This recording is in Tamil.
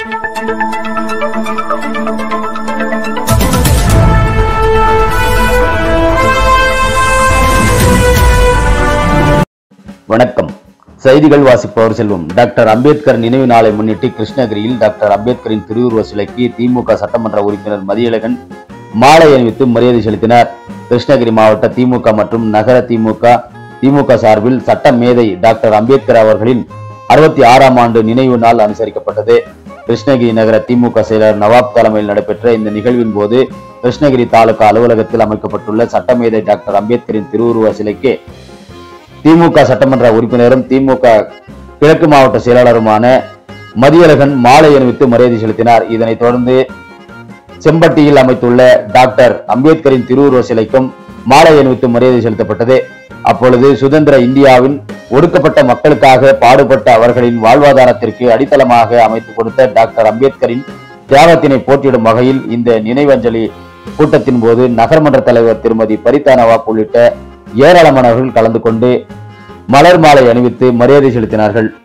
வணக்கம் செய்திகள் வாசிப்பவர் செல்வம் டாக்டர் அம்பேத்கர் நினைவு நாளை முன்னிட்டு கிருஷ்ணகிரியில் டாக்டர் அம்பேத்கரின் திருவுருவ சிலைக்கு திமுக சட்டமன்ற உறுப்பினர் மதியழகன் மாலை அணிவித்து மரியாதை செலுத்தினார் கிருஷ்ணகிரி மாவட்ட திமுக மற்றும் நகர திமுக திமுக சார்பில் சட்ட மேதை டாக்டர் அம்பேத்கர் அவர்களின் அறுபத்தி ஆறாம் ஆண்டு நினைவு நாள் அனுசரிக்கப்பட்டது கிருஷ்ணகிரி நகர திமுக செயலர் நவாப் தலைமையில் நடைபெற்ற இந்த நிகழ்வின் போது கிருஷ்ணகிரி தாலுகா அலுவலகத்தில் அமைக்கப்பட்டுள்ள சட்டமேதை டாக்டர் அம்பேத்கரின் திருவுருவ சிலைக்கு திமுக சட்டமன்ற உறுப்பினரும் திமுக கிழக்கு மாவட்ட செயலாளருமான மதியழகன் மாலை அணிவித்து மரியாதை செலுத்தினார் இதனைத் தொடர்ந்து செம்பட்டியில் அமைத்துள்ள டாக்டர் அம்பேத்கரின் திருவுருவ சிலைக்கும் மாலை அணிவித்து மரியாதை செலுத்தப்பட்டது அப்பொழுது சுதந்திர இந்தியாவின் ஒடுக்கப்பட்ட மக்களுக்காக பாடுபட்ட அவர்களின் வாழ்வாதாரத்திற்கு அடித்தளமாக அமைத்துக் கொடுத்த டாக்டர் அம்பேத்கரின் தியாகத்தினை போற்றிடும் வகையில் இந்த நினைவஞ்சலி கூட்டத்தின் போது நகர்மன்ற தலைவர் திருமதி பரிதா நவாப் உள்ளிட்ட ஏராளமானவர்கள் கலந்து கொண்டு மலர் மாலை அணிவித்து மரியாதை செலுத்தினார்கள்